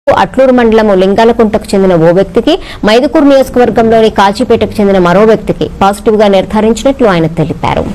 అట్లూరు మండలం లింగాలకుంటకు చెందిన ఓ వ్యక్తికి మైదుకూరు నియోజకవర్గంలోని కాజీపేటకు చెందిన మరో వ్యక్తికి పాజిటివ్ గా నిర్ధారించినట్లు ఆయన తెలిపారు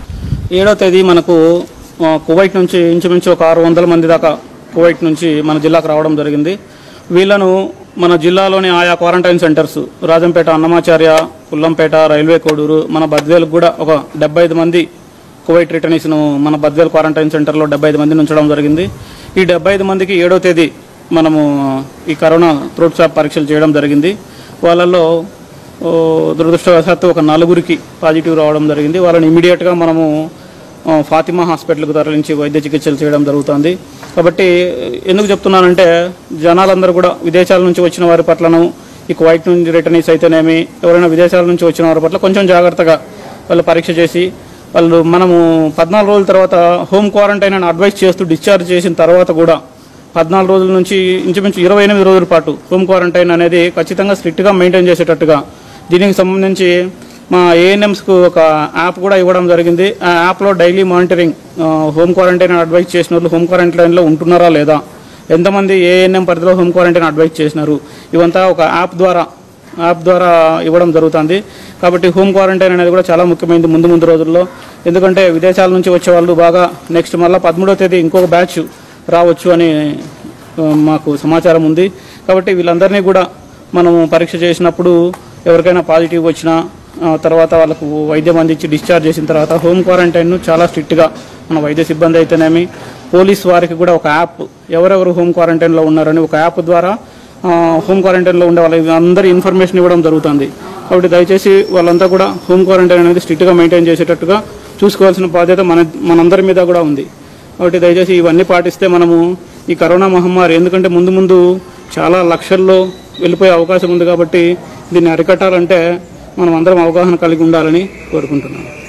ఏడో తేదీ మనకు ఆ, కువైట్ నుంచి ఇంచుమించు ఒక ఆరు వందల మంది దాకా కువైట్ నుంచి మన జిల్లాకు రావడం జరిగింది వీళ్ళను మన జిల్లాలోని ఆయా quarantine centres Rajampet Annamacharya Pullampet railway Koduru మన బద్వేలకు కూడా ఒక డెబ్బై ఐదు మంది కువైట్ రిటర్నీస్ను మన బద్వేల్ క్వారంటైన్ సెంటర్లో డెబ్బై ఐదు మందిని ఉంచడం జరిగింది ఈ డెబ్బై ఐదు మందికి ఏడో తేదీ మనము ఈ కరోనా త్రోట్ స్వాబ్ పరీక్షలు చేయడం జరిగింది వాళ్ళల్లో ఓ, దురదృష్టవశాత్తు ఒక నలుగురికి పాజిటివ్ రావడం జరిగింది వాళ్ళని ఇమీడియట్గా మనము ఆ, ఫాతిమా హాస్పిటల్కు తరలించి వైద్య చికిత్సలు చేయడం జరుగుతుంది కాబట్టి ఎందుకు చెప్తున్నానంటే జనాలందరూ కూడా విదేశాల నుంచి వచ్చిన వారి పట్లను ఈ కువైట్ నుంచి రిటర్నీస్ అయితేనేమి ఎవరైనా విదేశాల నుంచి వచ్చిన వారి పట్ల కొంచెం జాగ్రత్తగా వాళ్ళు పరీక్ష చేసి వాళ్ళు మనము పద్నాలుగు రోజుల తర్వాత హోమ్ క్వారంటైన్ అని అడ్వైస్ చేస్తూ డిశ్చార్జ్ చేసిన తర్వాత కూడా పద్నాలుగు రోజుల నుంచి ఇంచుమించు ఇరవై ఎనిమిది రోజుల పాటు హోమ్ క్వారంటైన్ అనేది ఖచ్చితంగా స్ట్రిక్ట్గా మెయింటైన్ చేసేటట్టుగా దీనికి సంబంధించి మా ఏఎన్ఎంస్కు ఒక యాప్ కూడా ఇవ్వడం జరిగింది ఆ యాప్లో daily monitoring home quarantine advice చేసిన వాళ్ళు హోమ్ క్వారంటైన్లో ఉంటున్నారా లేదా ఎంతమంది ఏఎన్ఎం పరిధిలో హోమ్ క్వారంటైన్ అడ్వైస్ చేసినారు ఇవంతా ఒక యాప్ ద్వారా యాప్ ద్వారా ఇవ్వడం జరుగుతుంది కాబట్టి హోమ్ క్వారంటైన్ అనేది కూడా చాలా ముఖ్యమైనది ముందు ముందు రోజుల్లో ఎందుకంటే విదేశాల నుంచి వచ్చే వాళ్ళు బాగా నెక్స్ట్ మళ్ళీ పదమూడవ తేదీ ఇంకొక బ్యాచ్ రావచ్చు అని ఆ, మాకు సమాచారం ఉంది కాబట్టి వీళ్ళందరినీ కూడా మనము పరీక్ష చేసినప్పుడు ఎవరికైనా పాజిటివ్ వచ్చినా ఆ, తర్వాత వాళ్ళకు వైద్యం అందించి డిశ్చార్జ్ చేసిన తర్వాత హోమ్ క్వారంటైన్ను చాలా స్ట్రిక్ట్గా మన వైద్య సిబ్బంది అయితేనేమి పోలీస్ వారికి కూడా ఒక యాప్ ఎవరెవరు హోమ్ క్వారంటైన్లో ఉన్నారని ఒక యాప్ ద్వారా ఆ, హోమ్ క్వారంటైన్లో ఉండే వాళ్ళకి అందరి ఇన్ఫర్మేషన్ ఇవ్వడం జరుగుతుంది కాబట్టి దయచేసి వాళ్ళంతా కూడా హోమ్ క్వారంటైన్ అనేది స్ట్రిక్ట్గా మెయింటైన్ చేసేటట్టుగా చూసుకోవాల్సిన బాధ్యత మన మనందరి మీద కూడా ఉంది కాబట్టి దయచేసి ఇవన్నీ పాటిస్తే మనము ఈ కరోనా మహమ్మారి ఎందుకంటే ముందు ముందు చాలా లక్షల్లో వెళ్ళిపోయే అవకాశం ఉంది కాబట్టి దీన్ని అరికట్టాలంటే మనం అందరం అవగాహన కలిగి ఉండాలని కోరుకుంటున్నాను